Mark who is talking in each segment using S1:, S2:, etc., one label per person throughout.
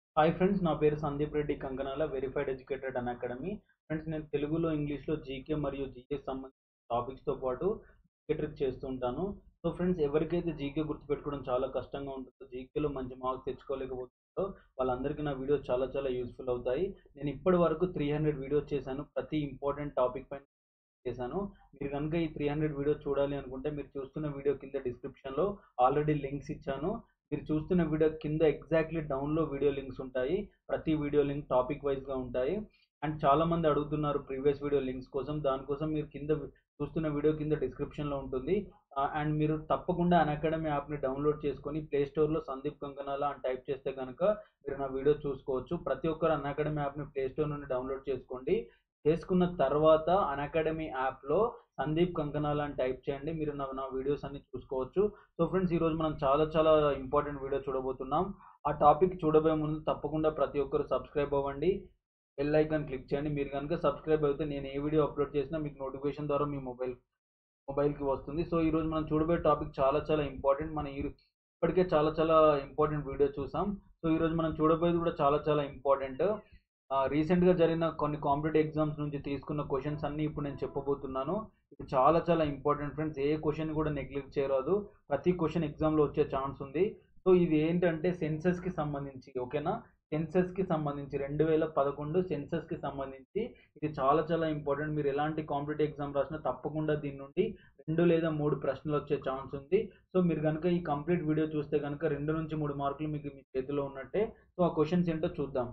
S1: Hi friends నా పేరు Sandeep Reddy Kankanala verified educated Unacademy friends నేను తెలుగులో ఇంగ్లీష్లో జీకే మరియు జీఎస్ సంబంధించిన టాపిక్స్తో పాటు ట్రిక్ చేస్తూ ఉంటాను సో ఫ్రెండ్స్ ఎవరికైతే జీకే గుర్తుపెట్టుకోవడం చాలా కష్టంగా ఉంటుందో జీకేలో మంచి మార్క్స్ తెచ్చుకోలేకపోతుందో వాళ్ళందరికీ నా వీడియోస్ చాలా చాలా యూస్ఫుల్ అవుతాయి నేను ఇప్పటి వరకు త్రీ హండ్రెడ్ వీడియోస్ చేశాను ప్రతి ఇంపార్టెంట్ టాపిక్ పైన చేశాను మీరు కనుక ఈ త్రీ హండ్రెడ్ వీడియోస్ చూడాలి అనుకుంటే మీరు చూస్తున్న వీడియో కింద డిస్క్రిప్షన్లో ఆల్రెడీ లింక్స్ ఇచ్చాను మీరు చూస్తున్న వీడియో కింద ఎగ్జాక్ట్లీ డౌన్లో వీడియో లింక్స్ ఉంటాయి ప్రతి వీడియో లింక్ టాపిక్ వైజ్గా ఉంటాయి అండ్ చాలా మంది అడుగుతున్నారు ప్రీవియస్ వీడియో లింక్స్ కోసం దానికోసం మీరు కింద చూస్తున్న వీడియో కింద డిస్క్రిప్షన్లో ఉంటుంది అండ్ మీరు తప్పకుండా అన్ అకాడమీ యాప్ని డౌన్లోడ్ చేసుకొని ప్లే స్టోర్లో సందీప్ కంకనాల అని టైప్ చేస్తే కనుక మీరు నా వీడియో చూసుకోవచ్చు ప్రతి ఒక్కరు అన్ అకాడమీ యాప్ని ప్లే స్టోర్ నుండి డౌన్లోడ్ చేసుకోండి చేసుకున్న తర్వాత అన్ అకాడమీ యాప్లో సందీప్ కంకనాల అని టైప్ చేయండి మీరు నా నా వీడియోస్ అన్ని చూసుకోవచ్చు సో ఫ్రెండ్స్ ఈరోజు మనం చాలా చాలా ఇంపార్టెంట్ వీడియో చూడబోతున్నాం ఆ టాపిక్ చూడబోయే ముందు తప్పకుండా ప్రతి ఒక్కరు సబ్స్క్రైబ్ అవ్వండి బెల్ ఐకాన్ క్లిక్ చేయండి మీరు కనుక సబ్స్క్రైబ్ అయితే నేను ఏ వీడియో అప్లోడ్ చేసినా మీకు నోటిఫికేషన్ ద్వారా మీ మొబైల్ మొబైల్కి వస్తుంది సో ఈరోజు మనం చూడబోయే టాపిక్ చాలా చాలా ఇంపార్టెంట్ మన ఈ ఇప్పటికే చాలా చాలా ఇంపార్టెంట్ వీడియో చూసాం సో ఈరోజు మనం చూడబోయేది కూడా చాలా చాలా ఇంపార్టెంట్ రీసెంట్గా జరిగిన కొన్ని కాంపిటేటివ్ ఎగ్జామ్స్ నుంచి తీసుకున్న క్వశ్చన్స్ అన్నీ ఇప్పుడు నేను చెప్పబోతున్నాను ఇది చాలా చాలా ఇంపార్టెంట్ ఫ్రెండ్స్ ఏ క్వశ్చన్ కూడా నెగ్లెక్ట్ చేయరాదు ప్రతి క్వశ్చన్ ఎగ్జామ్లో వచ్చే ఛాన్స్ ఉంది సో ఇది ఏంటంటే సెన్సెస్కి సంబంధించి ఓకేనా సెన్సెస్కి సంబంధించి రెండు వేల పదకొండు సెన్సెస్కి సంబంధించి ఇది చాలా చాలా ఇంపార్టెంట్ మీరు ఎలాంటి కాంపిటేటివ్ ఎగ్జామ్ రాసినా తప్పకుండా దీని నుండి రెండు లేదా మూడు ప్రశ్నలు వచ్చే ఛాన్స్ ఉంది సో మీరు కనుక ఈ కంప్లీట్ వీడియో చూస్తే కనుక రెండు నుంచి మూడు మార్కులు మీకు మీ చేతిలో ఉన్నట్టే సో ఆ క్వశ్చన్స్ ఏంటో చూద్దాం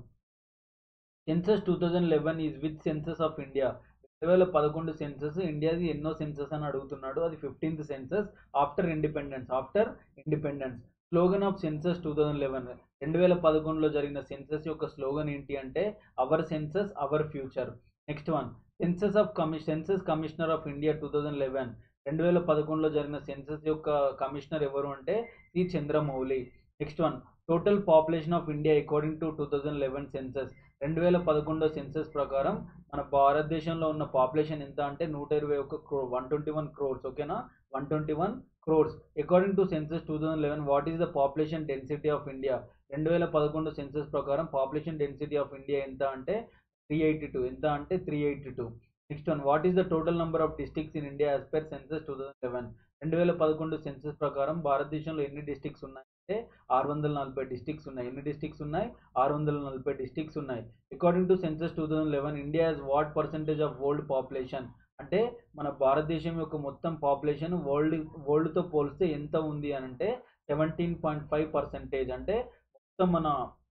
S1: census two thousand eleven is with census of India రెండు వేల పదకొండు సెన్సస్ ఇండియాది ఎన్నో సెన్సస్ అని అడుగుతున్నాడు అది fifteenth census after independence after independence slogan of census two thousand eleven రెండు వేల పదకొండులో జరిగిన సెన్సస్ యొక్క స్లోగన్ ఏంటి అంటే our census our future next one census of కమి census commissioner of India two thousand eleven రెండు వేల పదకొండులో జరిగిన సెన్సస్ యొక్క కమిషనర్ ఎవరు అంటే C Chandramouli next one total population of India according to two thousand eleven census రెండు వేల పదకొండో సెన్సస్ ప్రకారం మన భారతదేశంలో ఉన్న పాపులేషన్ ఎంత అంటే నూట ఇరవై ఒక క్రో వన్ ట్వంటీ వన్ క్రోర్స్ ఓకేనా one twenty one crores according to census two thousand eleven what is the population density of India రెండు వేల పదకొండు సెన్సస్ ప్రకారం పాపులేషన్ డెన్సిటీ ఆఫ్ ఇండియా ఎంత అంటే త్రీ ఎయిటీ టూ ఎంత అంటే three eighty two next one what is the total number of districts in India as per census two thousand eleven రెండు వేల పదకొండు సెన్సస్ ప్రకారం భారతదేశంలో ఎన్ని డిస్ట్రిక్ట్స్ ఉన్నాయంటే ఆరు వందల నలభై డిస్ట్రిక్ట్స్ ఉన్నాయి ఎన్ని డిస్ట్రిక్ట్స్ ఉన్నాయి ఆరు వందల నలభై డిస్ట్రిక్ట్స్ ఉన్నాయి according to census two thousand eleven India has what percentage of world population అంటే మన భారతదేశం యొక్క మొత్తం పాపులేషన్ వరల్డ్ వరల్డ్తో పోలిస్తే ఎంత ఉంది అని అంటే సెవెంటీన్ పాయింట్ ఫైవ్ పర్సెంటేజ్ అంటే మొత్తం మన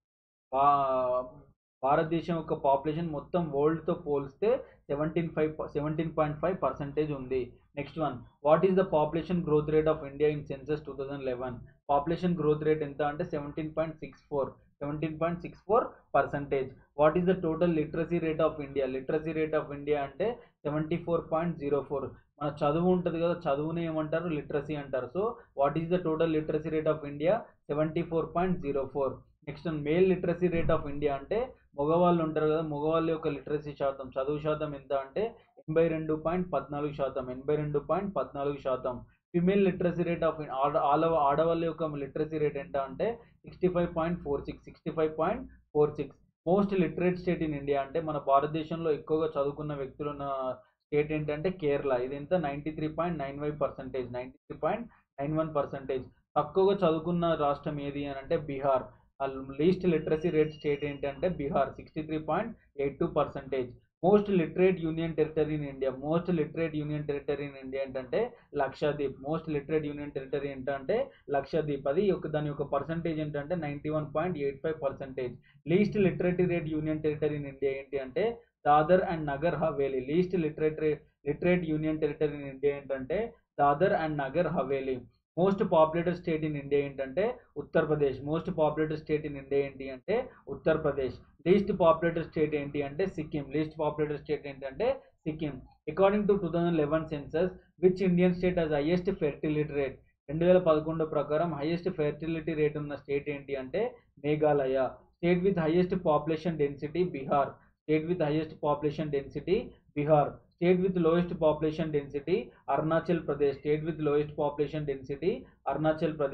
S1: భారతదేశం యొక్క పాపులేషన్ మొత్తం వరల్డ్తో పోలిస్తే seventeen five seventeen point five percentage ఉంది next one what is the population growth rate of India in census two thousand eleven population growth rate ఎంత అంటే seventeen point six four seventeen point six four percentage what is the total literacy rate of India literacy rate of India అంటే seventy four point zero four మన చదువు ఉంటుంది కదా చదువుని ఏమంటారు literacy అంటారు so what is the total literacy rate of India seventy four point zero four next male literacy rate of India అంటే మగవాళ్ళు ఉంటారు కదా మగవాళ్ళ యొక్క లిటరసీ శాతం చదువు శాతం ఎంత అంటే ఎనభై రెండు పాయింట్ పద్నాలుగు శాతం ఎనభై రెండు పాయింట్ పద్నాలుగు శాతం ఫిమేల్ లిటరసీ రేట్ ఆఫ్ ఆడ ఆడవాళ్ళ యొక్క లిటరసీ రేట్ ఎంత అంటే sixty five point four six sixty five point four six most literate state in India అంటే మన భారతదేశంలో ఎక్కువగా చదువుకున్న వ్యక్తులు ఉన్న స్టేట్ ఏంటంటే కేరళ ఇది ఎంత ninety three point nine five percentage ninety three point nine one percentage తక్కువగా చదువుకున్న రాష్ట్రం ఏది అని అంటే Bihar least literacy rate state ఏంటంటే Bihar sixty three point eight two percentage most literate union territory in India most literate union territory in India ఏంటంటే Lakshadweep most literate union territory ఏంటంటే లక్షద్వీప్ అది ఒక దాని యొక్క పర్సంటేజ్ ఏంటంటే ninety one point eight five percentage least literary rate union territory in India ఏంటి అంటే Dadar and Nagar Haveli least లిటరేటరీ literate union territory in India ఏంటంటే Dadar and Nagar Haveli most populated state in India ఏంటంటే Uttar Pradesh most populated state in India ఏంటి అంటే Uttar Pradesh least populated state ఏంటి అంటే Sikkim least populated state ఏంటంటే Sikkim according to two thousand eleven census which Indian state has highest fertility rate రెండు వేల పదకొండు ప్రకారం హైయెస్ట్ ఫెర్టిలిటీ రేట్ ఉన్న స్టేట్ ఏంటి అంటే Meghalaya state with highest population density Bihar state with highest population density Bihar state with lowest population density Arunachal Pradesh state with lowest population density Arunachal Pradesh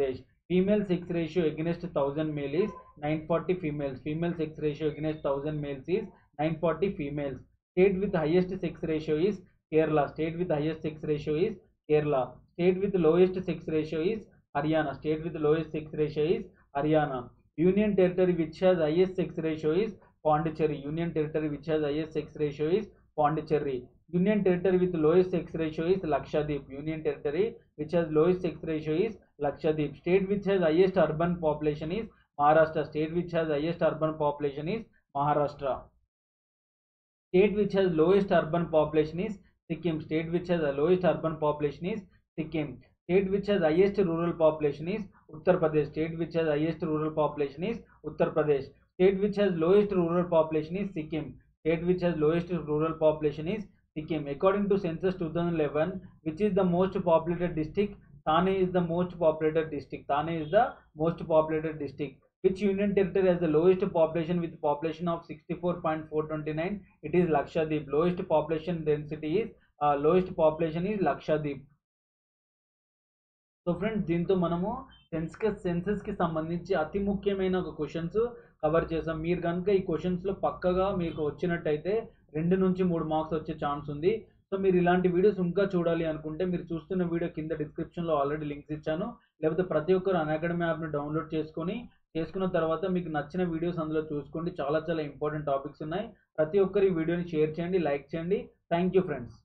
S1: female sex ratio against thousand male is nine forty females female sex ratio against thousand males is nine forty females state with highest sex ratio is Kerala state with highest sex ratio is Kerala state with lowest sex ratio is Haryana state with lowest sex ratio is Haryana union territory which has highest sex ratio is Pondicherry union territory which has highest sex ratio is Pondicherry union territory with lowest sex ratio is Lakshadweep union territory which has lowest sex ratio is Lakshadweep state which has highest urban population is Maharashtra state which has highest urban population is Maharashtra state which has lowest urban population is Sikkim state which has lowest urban population is Sikkim state which has highest rural population is Uttar Pradesh state which has highest rural population is Uttar Pradesh state which has lowest rural population is Sikkim state which has lowest rural population is Sikkim according to census two thousand eleven which is the most populated district Thane is the most populated district. Thane is the most populated district. Which union territory has the lowest population with population of 64.429? It is Lakshadweep. Lowest population density is uh, lowest population is Lakshadweep. So friends దీంతో మనము సెన్స్కి సెన్సెస్కి సంబంధించి అతి ముఖ్యమైన ఒక questions cover చేసాం మీరు కనుక ఈ క్వశ్చన్స్లో పక్కగా మీకు వచ్చినట్టయితే రెండు నుంచి మూడు మార్క్స్ వచ్చే ఛాన్స్ ఉంది సో మీరు ఇలాంటి వీడియోస్ ఇంకా చూడాలి అనుకుంటే మీరు చూస్తున్న వీడియో కింద డిస్క్రిప్షన్లో ఆల్రెడీ లింక్స్ ఇచ్చాను లేకపోతే ప్రతి ఒక్కరు అకాడమీ యాప్ని డౌన్లోడ్ చేసుకొని చేసుకున్న తర్వాత మీకు నచ్చిన వీడియోస్ అందులో చూసుకోండి చాలా చాలా ఇంపార్టెంట్ టాపిక్స్ ఉన్నాయి ప్రతి ఒక్కరు ఈ వీడియోని షేర్ చేయండి లైక్ చేయండి థ్యాంక్ యూ ఫ్రెండ్స్